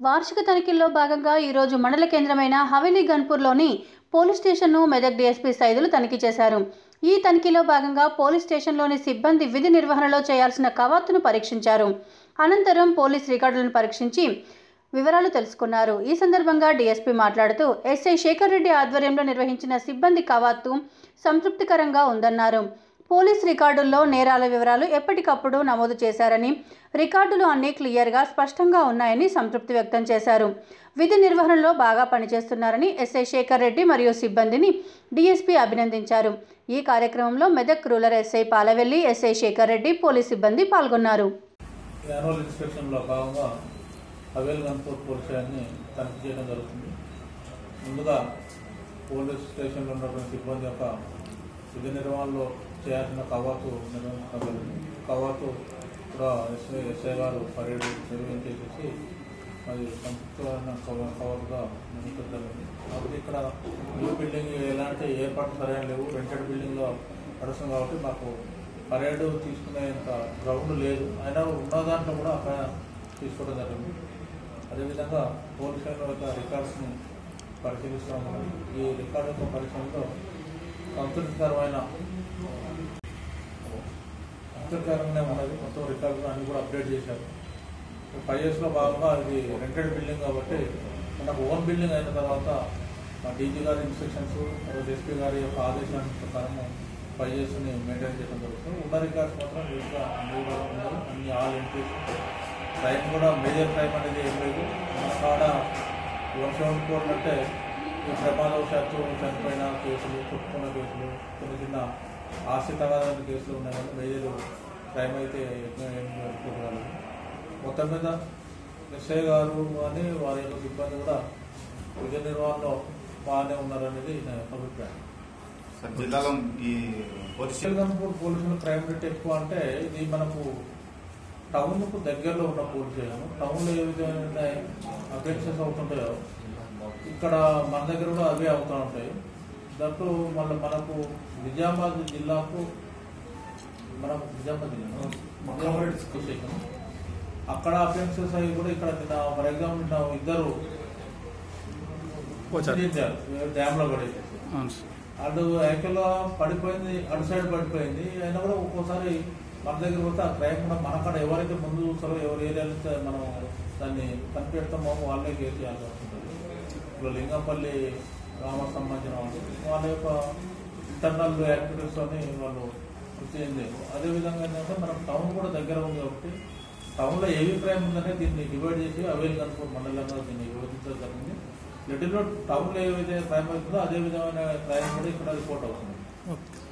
వార్షిక తనిఖీల్లో భాగంగా ఈరోజు మండల కేంద్రమైన హవేలీ గన్పూర్లోని పోలీస్ స్టేషన్ను మెదక్ డీఎస్పీ సైదులు తనిఖీ చేశారు ఈ తనిఖీలో భాగంగా పోలీస్ స్టేషన్లోని సిబ్బంది విధి నిర్వహణలో చేయాల్సిన కవాతును పరీక్షించారు అనంతరం పోలీస్ రికార్డులను పరీక్షించి వివరాలు తెలుసుకున్నారు ఈ సందర్భంగా డీఎస్పీ మాట్లాడుతూ ఎస్ఐ శేఖర్ రెడ్డి ఆధ్వర్యంలో నిర్వహించిన సిబ్బంది కవాతు సంతృప్తికరంగా ఉందన్నారు పోలీస్ రికార్డుల్లో నేరాల వివరాలు ఎప్పటికప్పుడు నమోదు చేశారని రికార్డులు అన్నీ క్లియర్గా స్పష్టంగా ఉన్నాయని సంతృప్తి వ్యక్తం చేశారు విధి నిర్వహణలో బాగా పనిచేస్తున్నారని ఎస్ఐ శేఖర్ రెడ్డి మరియు సిబ్బందిని డీఎస్పీ అభినందించారు ఈ కార్యక్రమంలో Medak rural SI Palavelli SI Sekhar Reddy police సిబ్బంది పాల్గొన్నారు యాన్యువల్ ఇన్స్పెక్షన్లో భాగంగా హవేల్ గన్పూర్ పోలీస్ స్టేషన్ని తనిఖీ చేయడం జరుగుతుంది ముందుగా పోలీస్ స్టేషన్లో ఉన్నటువంటి సిబ్బంది యొక్క విధి నిర్వహణలో చేయాల్సిన కవాతు నిర్వహించడం జరిగింది కవాతు కూడా ఎస్ఐ ఎస్ఐ గారు పరేడ్ నిర్వహించేసేసి అది సంతృప్తికరమైన కవ- కవాతుగా నిర్వహించడం జరిగింది కాబట్టి ఇక్కడ న్యూ బిల్డింగ్ ఎలాంటి ఏర్పాట్లు సరైన లేవు రెంటెడ్ బిల్డింగ్లో నడుస్తుంది కాబట్టి మాకు పరేడ్ తీసుకునేంత గ్రౌండ్ లేదు అయినా ఉన్న దాంట్లో కూడా అక్కడ తీసుకోవడం జరిగింది అదేవిధంగా పోలీస్ స్టేషన్ యొక్క రికార్డ్స్ని పరిశీలిస్తాము ఈ రికార్డు యొక్క పరిశ్రమలో సంతృప్తికరమైన సంతృప్తికరంగానే ఉన్నది మొత్తం రికార్డు అన్ని కూడా అప్డేట్ చేశారు ఫైవ్ ఇయర్స్లో భాగంగా ఇది రెంటెడ్ బిల్డింగ్ కాబట్టి మనకు ఓన్ బిల్డింగ్ అయిన తర్వాత మా డీజీ గారి ఇన్స్ట్రక్షన్స్ తర్వాత ఎస్పీ గారి యొక్క ఆదేశాల ప్రకారం ఫైవ్ ఇయర్స్ని మెయింటైన్ చేయడం జరుగుతుంది ఉన్న రికార్డ్స్ మాత్రం నీట్గా నీట్గా ఉన్నాయి అన్ని ఆల్ ఎంట్రీస్ క్రైమ్ కూడా మేజర్ క్రైమ్ అనేది ఏం లేదు మన కాడ వన్ సెవెంటీ ఫోర్ అంటే ఈ ప్రమాదవశాత్తు చనిపోయిన కేసులు కొట్టుకున్న కేసులు చిన్న చిన్న ఆస్తి తగాదాల కేసులు ఉన్నాయి కానీ మేజర్ క్రైమ్ అయితే ఎక్కువ ఏం జరుగుతుంది మొత్తం మీద ఎస్ఐ గారు అని వారి యొక్క సిబ్బంది కూడా విధి నిర్వహణలో బాగానే ఉన్నారనేది నా యొక్క అభిప్రాయం సార్ జిల్లాలో ఈ పోలీస్ శ్రీలంకపూర్ పోలీసులు క్రైమ్ రేట్ ఎక్కువ అంటే ఇది మనకు టౌన్ కు దగ్గరలో ఉన్న పోలీస్ స్టేషన్ టౌన్ లో ఏ విధమైన అఫెన్సెస్ అవుతుంటాయో ఇక్కడ మన దగ్గర కూడా అవే అవుతూ ఉంటాయి దాంట్లో మళ్ళీ మనకు నిజామాబాద్ జిల్లాకు మనకు నిజామాబాద్ జిల్లా నిజామాబాద్ స్టేషన్ అక్కడ అఫెన్సెస్ అవి కూడా ఇక్కడ నిన్న ఫర్ ఎగ్జాంపుల్ నిన్న ఇద్దరు డ్యామ్ లో పడేసి అటు యాక్చువల్గా పడిపోయింది అటు సైడ్ పడిపోయింది అయినా కూడా ఒక్కోసారి మన దగ్గర పోతే ఆ క్రైమ్ కూడా మన కాడ ఎవరైతే ముందు చూస్తారో ఎవరి ఏరియా నుంచి మనం దాన్ని కనిపెడతామో వాళ్ళే కేసు చేయాల్సి వస్తుంది ఇప్పుడు లింగంపల్లి గ్రామానికి సంబంధించిన వాళ్ళు వాళ్ళ యొక్క ఇంటర్నల్ యాక్టివిటీస్ అని వాళ్ళు కృషి చేయలేదు అదేవిధంగా ఏంటంటే మనం టౌన్ కూడా దగ్గర ఉంది కాబట్టి టౌన్లో ఏవి క్రైమ్ ఉందంటే దీన్ని డివైడ్ చేసి అవేల్ కనుక మండలంగా దీన్ని విభజించడం జరిగింది లిటిల్ టౌన్లో ఏవైతే క్రైమ్ అవుతుందో అదే విధమైన క్రైమ్ కూడా ఇక్కడ రిపోర్ట్ అవుతుంది ఓకే